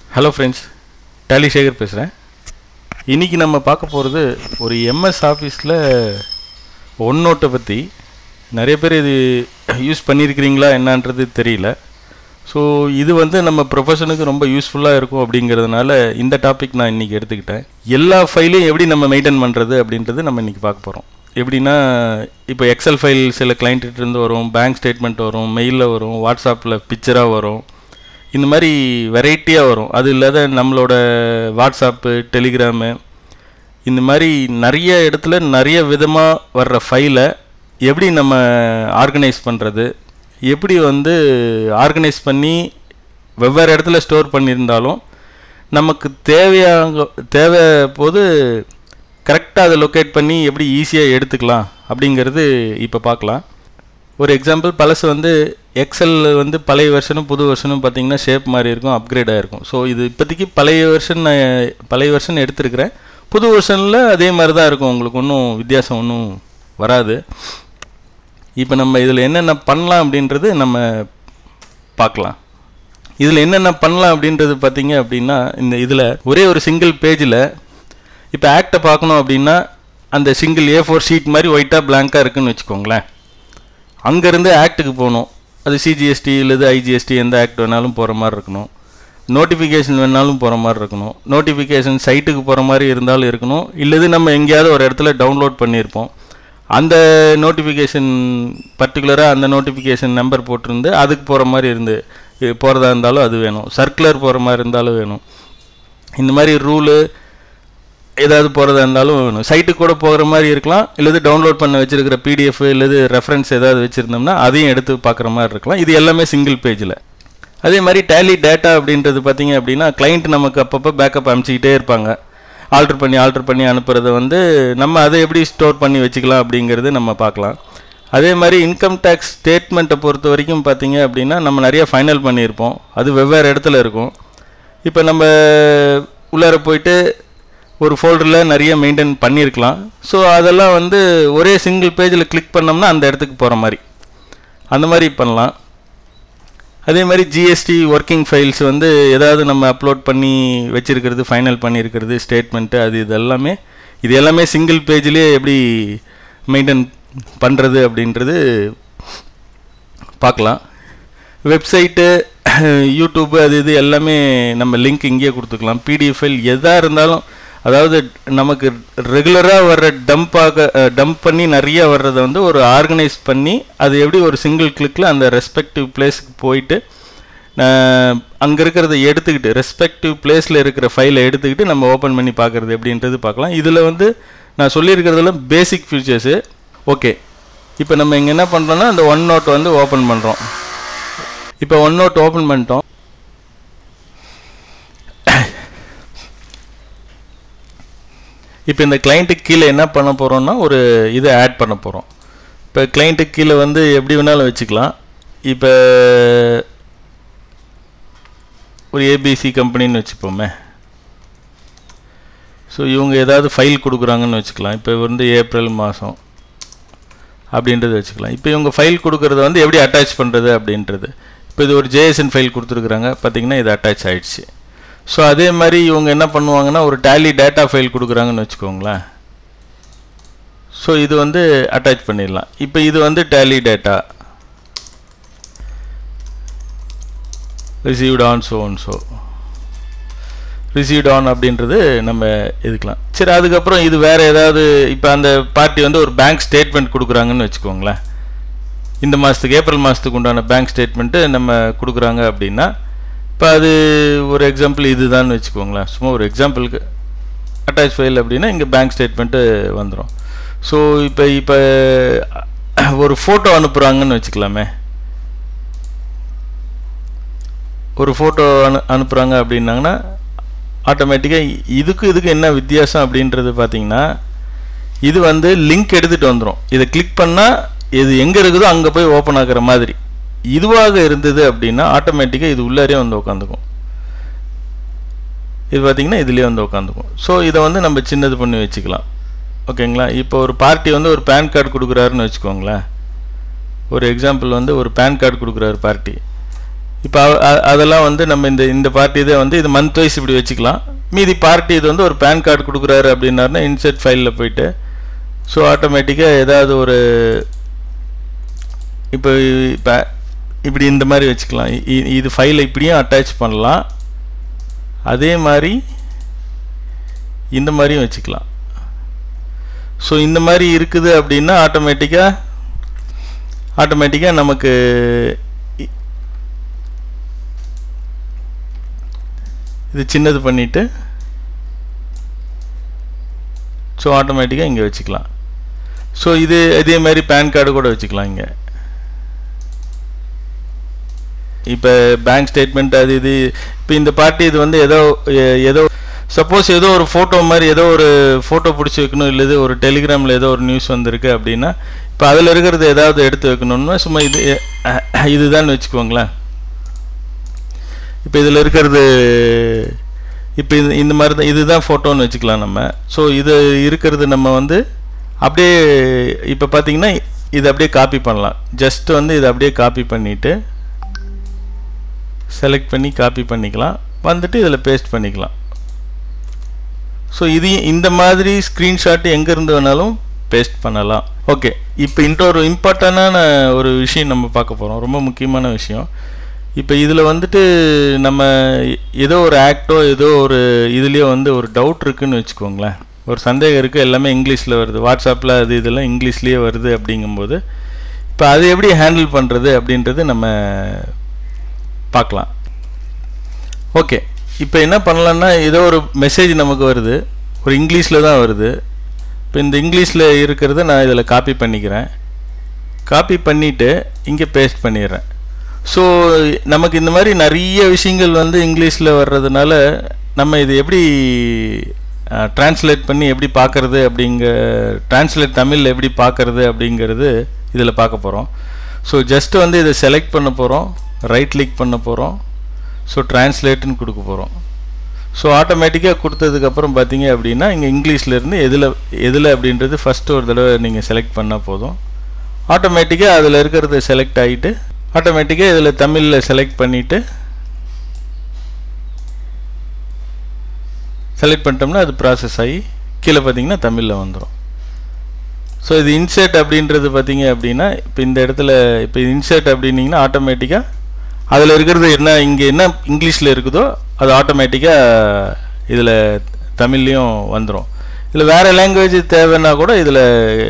hello friends tally Sekar பேசுகிறேன் இன்றைக்கி நம்ம பார்க்க போகிறது ஒரு எம்எஸ் ஆஃபீஸில் ஒன் நோட்டை பற்றி நிறைய பேர் இது யூஸ் பண்ணியிருக்கிறீங்களா என்னன்றது தெரியல ஸோ இது வந்து நம்ம ப்ரொஃபஷனுக்கு ரொம்ப யூஸ்ஃபுல்லாக இருக்கும் அப்படிங்கிறதுனால இந்த டாபிக் நான் இன்றைக்கி எடுத்துக்கிட்டேன் எல்லா ஃபைலையும் எப்படி நம்ம மெயின்டைன் பண்ணுறது அப்படின்றது நம்ம இன்றைக்கி பார்க்க போகிறோம் எப்படின்னா இப்போ எக்ஸல் ஃபைல் சில client இருந்து வரும் பேங்க் ஸ்டேட்மெண்ட் வரும் மெயிலில் வரும் வாட்ஸ்அப்பில் பிக்சராக வரும் இந்த மாதிரி வெரைட்டியாக வரும் அது இல்லாத நம்மளோட வாட்ஸ்அப்பு டெலிகிராமு இந்த மாதிரி நிறைய இடத்துல நிறைய விதமாக வர்ற ஃபைலை எப்படி நம்ம ஆர்கனைஸ் பண்ணுறது எப்படி வந்து ஆர்கனைஸ் பண்ணி வெவ்வேறு இடத்துல ஸ்டோர் பண்ணியிருந்தாலும் நமக்கு தேவையாக தேவை போது கரெக்டாக அதை லொக்கேட் பண்ணி எப்படி ஈஸியாக எடுத்துக்கலாம் அப்படிங்கிறது இப்போ பார்க்கலாம் ஒரு எக்ஸாம்பிள் பழசு வந்து எக்ஸல் வந்து பழைய வெர்ஷனும் புது வெர்ஷனும் பார்த்தீங்கன்னா ஷேப் மாதிரி இருக்கும் அப்கிரேட் ஆகிருக்கும் ஸோ இது இப்போதைக்கு பழைய வெர்ஷன் நான் பழைய வெர்ஷன் எடுத்திருக்கிறேன் புது வெர்ஷனில் அதே மாதிரி தான் இருக்கும் உங்களுக்கு ஒன்றும் வித்தியாசம் ஒன்றும் வராது இப்போ நம்ம இதில் என்னென்ன பண்ணலாம் அப்படின்றது நம்ம பார்க்கலாம் இதில் என்னென்ன பண்ணலாம் அப்படின்றது பார்த்தீங்க அப்படின்னா இந்த இதில் ஒரே ஒரு சிங்கிள் பேஜில் இப்போ ஆக்டை பார்க்கணும் அப்படின்னா அந்த சிங்கிள் ஏ ஃபோர் ஷீட் மாதிரி ஒயிட்டாக பிளாங்காக இருக்குன்னு வச்சுக்கோங்களேன் அங்கேருந்து ஆக்ட்டுக்கு போகணும் அது சிஜிஎஸ்டி இல்லது ஐஜிஎஸ்டி எந்த ஆக்ட் வேணாலும் போகிற மாதிரி இருக்கணும் நோட்டிஃபிகேஷன் வேணாலும் போகிற மாதிரி இருக்கணும் நோட்டிஃபிகேஷன் சைட்டுக்கு போகிற மாதிரி இருந்தாலும் இருக்கணும் இல்லது நம்ம எங்கேயாவது ஒரு இடத்துல டவுன்லோட் பண்ணியிருப்போம் அந்த நோட்டிஃபிகேஷன் பர்டிகுலராக அந்த நோட்டிஃபிகேஷன் நம்பர் போட்டிருந்து அதுக்கு போகிற மாதிரி இருந்து போகிறதா இருந்தாலும் அது வேணும் சர்க்குலர் போகிற மாதிரி இருந்தாலும் வேணும் இந்த மாதிரி ரூலு ஏதாவது போகிறதா இருந்தாலும் வேணும் சைட்டுக்கு கூட போகிற மாதிரி இருக்கலாம் இல்லது டவுன்லோட் பண்ண வச்சிருக்கிற பிடிஎஃப் இல்லது ரெஃபரன்ஸ் ஏதாவது வச்சுருந்தோம்னா அதையும் எடுத்து பார்க்குற மாதிரி இருக்கலாம் இது எல்லாமே சிங்கிள் பேஜில் அதே மாதிரி டேலி டேட்டா அப்படின்றது பார்த்தீங்க அப்படின்னா கிளைண்ட் நமக்கு அப்பப்போ பேக்கப் அனுப்பிச்சிக்கிட்டே இருப்பாங்க ஆல்டர் பண்ணி ஆல்டர் பண்ணி அனுப்புறதை வந்து நம்ம அதை எப்படி ஸ்டோர் பண்ணி வச்சுக்கலாம் அப்படிங்கிறது நம்ம பார்க்கலாம் அதே மாதிரி இன்கம் டேக்ஸ் ஸ்டேட்மெண்ட்டை பொறுத்த வரைக்கும் பார்த்தீங்க அப்படின்னா நம்ம நிறைய ஃபைனல் பண்ணியிருப்போம் அது வெவ்வேறு இடத்துல இருக்கும் இப்போ நம்ம உள்ளார போயிட்டு ஒரு ஃபோல்டரில் நிறைய மெயின்டைன் பண்ணியிருக்கலாம் ஸோ அதெல்லாம் வந்து ஒரே சிங்கிள் பேஜில் கிளிக் பண்ணோம்னா அந்த இடத்துக்கு போகிற மாதிரி அந்த மாதிரி பண்ணலாம் அதே மாதிரி ஜிஎஸ்டி ஒர்க்கிங் ஃபைல்ஸ் வந்து ஏதாவது நம்ம அப்லோட் பண்ணி வச்சிருக்கிறது ஃபைனல் பண்ணியிருக்கிறது ஸ்டேட்மெண்ட்டு அது இது எல்லாமே இது எல்லாமே சிங்கிள் பேஜ்லேயே எப்படி மெயின்டைன் பண்ணுறது அப்படின்றது பார்க்கலாம் வெப்சைட்டு யூடியூப் அது இது எல்லாமே நம்ம லிங்க் இங்கேயே கொடுத்துக்கலாம் பிடிஎஃப் ஃபைல் எதாக இருந்தாலும் அதாவது நமக்கு ரெகுலராக வர்ற டம்பாக டம்ப் பண்ணி நிறைய வர்றதை வந்து ஒரு ஆர்கனைஸ் பண்ணி அது எப்படி ஒரு சிங்கிள் கிளிக்கில் அந்த ரெஸ்பெக்டிவ் பிளேஸுக்கு போயிட்டு அங்கே இருக்கிறத எடுத்துக்கிட்டு ரெஸ்பெக்டிவ் பிளேஸில் இருக்கிற ஃபைலை எடுத்துக்கிட்டு நம்ம ஓப்பன் பண்ணி பார்க்குறது எப்படின்றது பார்க்கலாம் இதில் வந்து நான் சொல்லியிருக்கிறதுல பேசிக் ஃபீச்சர்ஸு ஓகே இப்போ நம்ம இங்கே என்ன பண்ணுறோன்னா அந்த ஒன் நோட் வந்து ஓப்பன் பண்ணுறோம் இப்போ ஒன் நோட் ஓப்பன் பண்ணிட்டோம் இப்போ இந்த கிளைண்ட்டுக்கு கீழே என்ன பண்ண போகிறோம்னா ஒரு இதை ஆட் பண்ண போகிறோம் இப்போ கிளைண்ட்டுக்கு கீழே வந்து எப்படி வேணாலும் வச்சுக்கலாம் இப்போ ஒரு ஏபிசி கம்பெனின்னு வச்சுப்போமே ஸோ இவங்க ஏதாவது ஃபைல் கொடுக்குறாங்கன்னு வச்சுக்கலாம் இப்போ வந்து ஏப்ரல் மாதம் அப்படின்றது வச்சுக்கலாம் இப்போ இவங்க ஃபைல் கொடுக்குறத வந்து எப்படி அட்டாச் பண்ணுறது அப்படின்றது இப்போ இது ஒரு ஜேஎஸ்என் ஃபைல் கொடுத்துருக்குறாங்க பார்த்தீங்கன்னா இது அட்டாச் ஆகிடுச்சு ஸோ அதே மாதிரி இவங்க என்ன பண்ணுவாங்கன்னா ஒரு டேலி டேட்டா ஃபைல் கொடுக்குறாங்கன்னு வச்சுக்கோங்களேன் ஸோ இது வந்து அட்டாச் பண்ணிடலாம் இப்போ இது வந்து Tally data received on so one so received on அப்படின்றது நம்ம இதுக்கலாம் சரி அதுக்கப்புறம் இது வேறு ஏதாவது இப்போ அந்த பார்ட்டி வந்து ஒரு பேங்க் ஸ்டேட்மெண்ட் கொடுக்குறாங்கன்னு வச்சுக்கோங்களேன் இந்த மாதத்துக்கு ஏப்ரல் மாதத்துக்கு உண்டான பேங்க் ஸ்டேட்மெண்ட்டு நம்ம கொடுக்குறாங்க அப்படின்னா இப்போ அது ஒரு எக்ஸாம்பிள் இதுதான் வச்சுக்கோங்களேன் சும்மா ஒரு எக்ஸாம்பிளுக்கு அட்டாச் ஃபைல் அப்படின்னா இங்கே பேங்க் ஸ்டேட்மெண்ட்டு வந்துடும் ஸோ இப்போ இப்போ ஒரு ஃபோட்டோ அனுப்புகிறாங்கன்னு வச்சுக்கலாமே ஒரு ஃபோட்டோ அனு அனுப்புகிறாங்க அப்படின்னாங்கன்னா ஆட்டோமேட்டிக்காக இதுக்கு இதுக்கு என்ன வித்தியாசம் அப்படின்றது பார்த்தீங்கன்னா இது வந்து லிங்க் எடுத்துகிட்டு வந்துடும் இதை கிளிக் பண்ணால் இது எங்கே இருக்குதோ அங்கே போய் ஓப்பன் ஆகிற மாதிரி இதுவாக இருந்தது அப்படின்னா ஆட்டோமேட்டிக்காக இது உள்ளாரே வந்து உட்காந்துக்கும் இது பார்த்திங்கன்னா இதுலேயே வந்து உட்காந்துக்கும் ஸோ இதை வந்து நம்ம சின்னது பண்ணி வச்சுக்கலாம் ஓகேங்களா இப்போ ஒரு பார்ட்டி வந்து ஒரு பேன் கார்டு கொடுக்குறாருன்னு வச்சுக்கோங்களேன் ஒரு எக்ஸாம்பிள் வந்து ஒரு பேன் கார்டு கொடுக்குறாரு பார்ட்டி இப்போ அதெல்லாம் வந்து நம்ம இந்த இந்த பார்ட்டி இதை வந்து இது மந்த் வைஸ் இப்படி வச்சுக்கலாம் மீதி பார்ட்டி இது வந்து ஒரு பேன் கார்டு கொடுக்குறாரு அப்படின்னாருன்னா இன்செர்ட் ஃபைலில் போயிட்டு ஸோ ஆட்டோமேட்டிக்காக ஏதாவது ஒரு இப்போ இப்போ இப்படி இந்த மாதிரி வச்சுக்கலாம் இ- இது ஃபைலை இப்படியும் அட்டாச் பண்ணலாம் அதே மாதிரி இந்த மாதிரியும் வச்சுக்கலாம் ஸோ இந்த மாதிரி இருக்குது அப்படின்னா ஆட்டோமேட்டிக்காக ஆட்டோமேட்டிக்காக நமக்கு இ- இது சின்னது பண்ணிவிட்டு ஸோ ஆட்டோமேட்டிக்காக இங்கே வச்சுக்கலாம் ஸோ இது இதே மாதிரி பேன் கார்டு கூட வச்சுக்கலாம் இங்கே இப்போ பேங்க் ஸ்டேட்மெண்ட் அது இது இப்போ இந்த பார்ட்டி இது வந்து ஏதோ எ- ஏதோ சப்போஸ் ஏதோ ஒரு ஃபோட்டோ மாதிரி ஏதோ ஒரு ஃபோட்டோ பிடிச்சி வைக்கணும் இல்லை ஒரு டெலிகிராமில் ஏதோ ஒரு நியூஸ் வந்திருக்கு அப்படின்னா இப்போ அதில் இருக்கிறது ஏதாவது எடுத்து வைக்கணும்னா சும்மா இது இதுதான் வச்சுக்கோங்களேன் இப்போ இதில் இருக்கிறது இப்போ இது இந்த மாதிரி தான் இதுதான் ஃபோட்டோன்னு வச்சுக்கலாம் நம்ம ஸோ இது இருக்கிறது நம்ம வந்து அப்படியே இப்போ பார்த்தீங்கன்னா இது அப்படியே காப்பி பண்ணலாம் ஜஸ்ட் வந்து இதை அப்படியே காப்பி பண்ணிவிட்டு செலக்ட் பண்ணி காப்பி பண்ணிக்கலாம் வந்துட்டு இதில் பேஸ்ட் பண்ணிக்கலாம் ஸோ இது இந்த மாதிரி ஸ்க்ரீன்ஷாட் எங்கேருந்து வேணாலும் பேஸ்ட் பண்ணலாம் ஓகே இப்போ இன்னொரு இம்பார்ட்டண்டான ஒரு விஷயம் நம்ம பார்க்க போகிறோம் ரொம்ப முக்கியமான விஷயம் இப்போ இதில் வந்துட்டு நம்ம ஏதோ ஒரு ஆக்டோ ஏதோ ஒரு இதுலேயோ வந்து ஒரு டவுட் இருக்குன்னு வச்சுக்கோங்களேன் ஒரு சந்தேகம் இருக்குது எல்லாமே இங்கிலீஷில் வருது வாட்ஸ்அப்பில் அது இதெல்லாம் இங்கிலீஷ்லேயே வருது அப்படிங்கும்போது இப்போ அது எப்படி ஹேண்டில் பண்ணுறது அப்படின்றது நம்ம பார்க்கலாம் ஓகே இப்போ என்ன பண்ணலான்னா ஏதோ ஒரு மெசேஜ் நமக்கு வருது ஒரு இங்கிலீஷில் தான் வருது இப்போ இந்த இங்கிலீஷில் இருக்கிறத நான் இதில் காப்பி பண்ணிக்கிறேன் காப்பி பண்ணிவிட்டு இங்கே பேஸ்ட் பண்ணிடுறேன் ஸோ நமக்கு இந்த மாதிரி நிறைய விஷயங்கள் வந்து இங்கிலீஷில் வர்றதுனால நம்ம இது எப்படி ட்ரான்ஸ்லேட் பண்ணி எப்படி பார்க்கறது அப்படிங்க ட்ரான்ஸ்லேட் தமிழில் எப்படி பார்க்கறது அப்படிங்கிறது இதில் பார்க்க போகிறோம் ஸோ ஜஸ்ட் வந்து இதை செலக்ட் பண்ண போகிறோம் ரைட் கிளிக் பண்ண போகிறோம் ஸோ ட்ரான்ஸ்லேட்டுன்னு கொடுக்க போகிறோம் ஸோ ஆட்டோமேட்டிக்காக கொடுத்ததுக்கப்புறம் பார்த்தீங்க அப்படின்னா இங்கே இங்கிலீஷ்லேருந்து எதில் எதில் அப்படின்றது ஃபஸ்ட்டு ஒரு தடவை நீங்கள் செலக்ட் பண்ணால் போதும் ஆட்டோமேட்டிக்காக அதில் இருக்கிறது செலக்ட் ஆகிட்டு ஆட்டோமேட்டிக்காக இதில் தமிழில் செலக்ட் பண்ணிவிட்டு செலக்ட் பண்ணிட்டோம்னா அது ப்ராசஸ் ஆகி கீழே பார்த்தீங்கன்னா தமிழில் வந்துடும் ஸோ இது இன்சர்ட் அப்படின்றது பார்த்தீங்க அப்படின்னா இப்போ இந்த இடத்துல இப்போ இன்சர்ட் அப்படின்னீங்கன்னா ஆட்டோமேட்டிக்காக அதில் இருக்கிறது என்ன இங்கே என்ன இங்கிலீஷில் இருக்குதோ அது ஆட்டோமேட்டிக்காக இதில் தமிழ்லேயும் வந்துடும் இதில் வேறு லாங்குவேஜ் தேவைன்னா கூட இதில்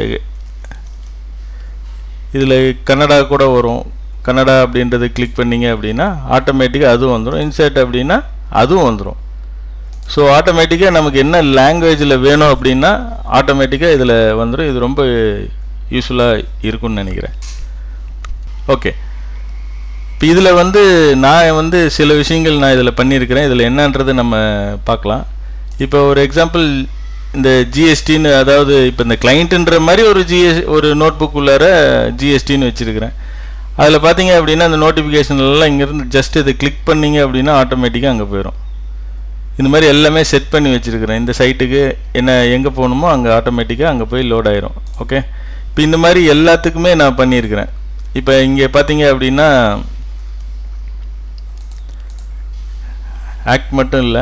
இதில் கன்னடா கூட வரும் கன்னடா அப்படின்றது கிளிக் பண்ணீங்க அப்படின்னா ஆட்டோமேட்டிக்காக அதுவும் வந்துடும் இன்சர்ட் அப்படின்னா அதுவும் வந்துடும் ஸோ ஆட்டோமேட்டிக்காக நமக்கு என்ன லாங்குவேஜில் வேணும் அப்படின்னா ஆட்டோமேட்டிக்காக இதில் வந்துடும் இது ரொம்ப யூஸ்ஃபுல்லாக இருக்கும்னு நினைக்கிறேன் ஓகே இப்போ இதில் வந்து நான் வந்து சில விஷயங்கள் நான் இதில் பண்ணியிருக்கிறேன் இதில் என்னன்றது நம்ம பார்க்கலாம் இப்போ ஒரு எக்ஸாம்பிள் இந்த ஜிஎஸ்டின்னு அதாவது இப்போ இந்த கிளைண்ட்டுன்ற மாதிரி ஒரு ஜிஎஸ் ஒரு நோட் புக் உள்ளார ஜிஎஸ்டின்னு வச்சுருக்கிறேன் அதில் பார்த்தீங்க அப்படின்னா அந்த நோட்டிஃபிகேஷன்லாம் இங்கேருந்து ஜஸ்ட் இதை கிளிக் பண்ணீங்க அப்படின்னா ஆட்டோமேட்டிக்காக அங்கே போயிடும் இந்த மாதிரி எல்லாமே செட் பண்ணி வச்சுருக்கிறேன் இந்த சைட்டுக்கு என்ன எங்கே போகணுமோ அங்கே ஆட்டோமேட்டிக்காக அங்கே போய் லோட் ஆயிரும் ஓகே இப்போ இந்த மாதிரி எல்லாத்துக்குமே நான் பண்ணியிருக்கிறேன் இப்போ இங்கே பார்த்தீங்க அப்படின்னா ஆக்ட் மட்டும் இல்லை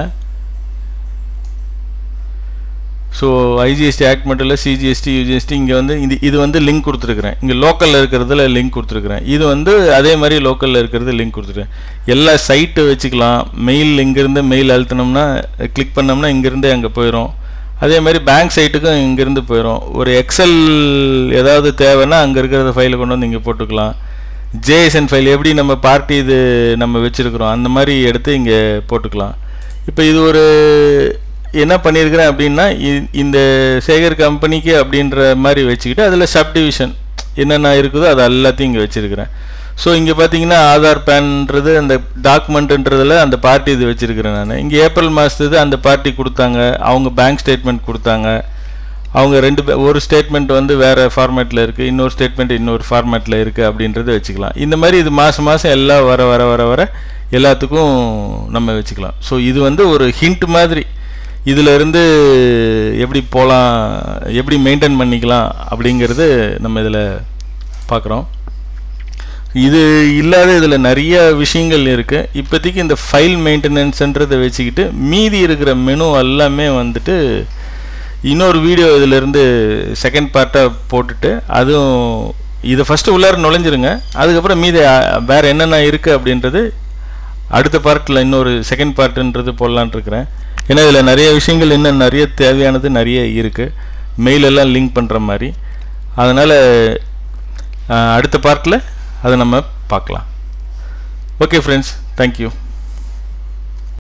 ஸோ ஐஜிஎஸ்டி ஆக்ட் மட்டும் இல்லை சிஜிஎஸ்டி யூஜிஎஸ்டி இங்கே வந்து இது இது வந்து லிங்க் கொடுத்துருக்குறேன் இங்கே லோக்கலில் இருக்கிறதுல லிங்க் கொடுத்துருக்குறேன் இது வந்து அதே மாதிரி லோக்கலில் இருக்கிறது லிங்க் கொடுத்துருக்கேன் எல்லா சைட்டு வச்சுக்கலாம் மெயில் இங்கேருந்து மெயில் அழுத்தினோம்னா கிளிக் பண்ணோம்னா இங்கேருந்தே அங்கே போயிடும் அதே மாதிரி பேங்க் சைட்டுக்கும் இங்கேருந்து போயிடும் ஒரு எக்ஸல் ஏதாவது தேவைன்னா அங்கே இருக்கிறத ஃபைலை கொண்டு வந்து இங்கே போட்டுக்கலாம் ஜேஎஸ்என் ஃபைல் எப்படி நம்ம பார்ட்டி இது நம்ம வச்சுருக்குறோம் அந்த மாதிரி எடுத்து இங்கே போட்டுக்கலாம் இப்போ இது ஒரு என்ன பண்ணியிருக்கிறேன் அப்படின்னா இ- இந்த சேகர் கம்பெனிக்கு அப்படின்ற மாதிரி வச்சுக்கிட்டு அதில் சப்டிவிஷன் என்னென்ன இருக்குதோ அது எல்லாத்தையும் இங்கே வச்சுருக்கிறேன் ஸோ இங்கே பார்த்தீங்கன்னா ஆதார் பேன்ன்றது அந்த டாக்குமெண்ட்டுன்றதில் அந்த பார்ட்டி இது வச்சுருக்கிறேன் நான் இங்கே ஏப்ரல் மாதத்துது அந்த பார்ட்டி கொடுத்தாங்க அவங்க பேங்க் ஸ்டேட்மெண்ட் கொடுத்தாங்க அவங்க ரெண்டு பே- ஒரு ஸ்டேட்மெண்ட் வந்து வேறு ஃபார்மேட்டில் இருக்குது இன்னொரு ஸ்டேட்மெண்ட் இன்னொரு ஃபார்மேட்டில் இருக்குது அப்படின்றத வச்சுக்கலாம் இந்த மாதிரி இது மாதம் மாதம் எல்லாம் வர வர வர வர எல்லாத்துக்கும் நம்ம வச்சுக்கலாம் ஸோ இது வந்து ஒரு ஹிண்ட் மாதிரி இதுல இருந்து எப்படி போகலாம் எப்படி மெயின்டைன் பண்ணிக்கலாம் அப்படிங்கிறது நம்ம இதில் பார்க்குறோம் இது இல்லாத இதில் நிறைய விஷயங்கள் இருக்குது இப்போதைக்கு இந்த ஃபைல் மெயின்டெனன்ஸ்ன்றதை வச்சுக்கிட்டு மீதி இருக்கிற மெனு எல்லாமே வந்துட்டு இன்னொரு வீடியோ இதிலேருந்து செகண்ட் பார்ட்டாக போட்டுட்டு அதுவும் இதை ஃபஸ்ட்டு உள்ளார நுழைஞ்சிருங்க அதுக்கப்புறம் மீதி அஹ், வேற என்னென்ன இருக்குது அப்படின்றது அடுத்த பார்ட்டில் இன்னொரு செகண்ட் பார்ட்டுன்றது போடலான்ட்டு இருக்கிறேன் ஏன்னா இதில் நிறைய விஷயங்கள் இன்னும் நிறைய தேவையானது நிறைய இருக்குது மெயில் எல்லாம் லிங்க் பண்ணுற மாதிரி அதனால் அடுத்த பார்ட்டில் அதை நம்ம பார்க்கலாம் ஓகே ஃப்ரெண்ட்ஸ் தேங்க்யூ